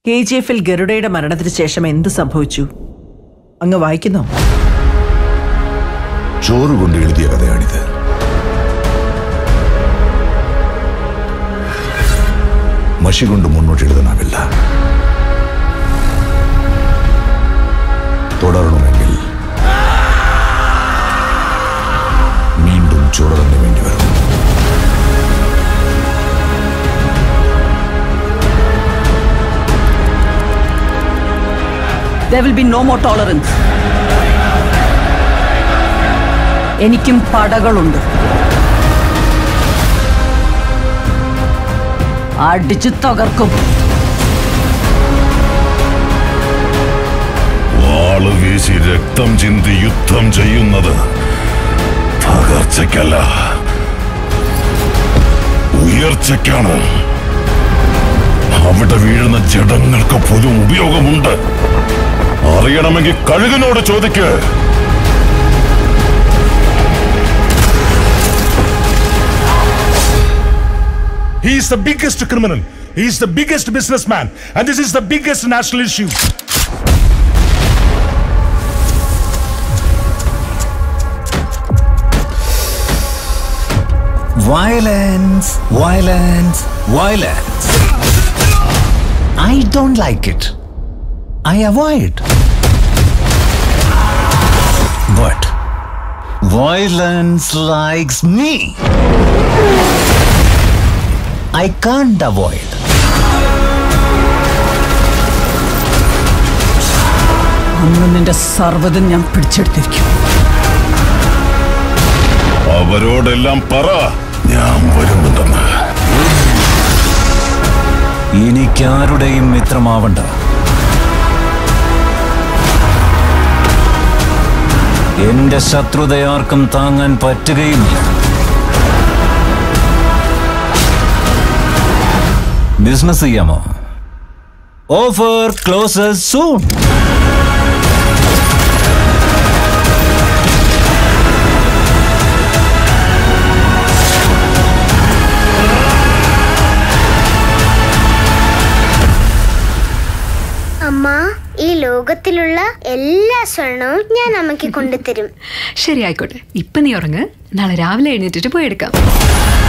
K G എഫിൽ ഗരുഡയുടെ മരണത്തിന് ശേഷം എന്ത് സംഭവിച്ചു അങ്ങ് വായിക്കുന്നോ ചോറ് കൊണ്ട് എഴുതിയ കഥയാണിത് മഷി കൊണ്ട് മുന്നോട്ട് എഴുതാനാവില്ല തുടരണമെങ്കിൽ വീണ്ടും ചോറ് തന്നെ വേണ്ടി വരും There will be no more tolerance. എനിക്കും പടകളുണ്ട് അടിച്ചു തകർക്കും വാള് വീശി രക്തം ചിന്തി യുദ്ധം ചെയ്യുന്നത് തകർച്ചയ്ക്കല്ല ഉയർച്ചയ്ക്കാണ് അവിടെ വീഴുന്ന ജഡങ്ങൾക്ക് പോലും ഉപയോഗമുണ്ട് അറിയണമെങ്കിൽ കഴുകനോട് ചോദിക്ക് He is the biggest criminal. He is the biggest businessman. And this is the biggest national issue. Violence, violence, violence. I don't like it. I avoid. But violence likes me. I can't avoid. അന്ന് നിന്റെ സർവ്വതും ഞാൻ പിടിച്ചെടുത്തിരിക്കും അവരോടെല്ലാം പറ ഞാൻ വരുന്നുണ്ടെന്ന് എനിക്കാരുടെയും മിത്രമാവണ്ട എന്റെ ശത്രുതയാർക്കും താങ്ങാൻ പറ്റുകയുമില്ല ബിസിനസ് ചെയ്യാമോ ഓഫർ ക്ലോസസ് സൂൺ അമ്മ ഈ ലോകത്തിലുള്ള എല്ലാ സ്വർണവും ഞാൻ അമ്മയ്ക്ക് കൊണ്ടുതരും ശരി ആയിക്കോട്ടെ ഇപ്പൊ നീ ഉറങ്ങ് നാളെ രാവിലെ എഴുന്നേറ്റിട്ട് പോയി എടുക്കാം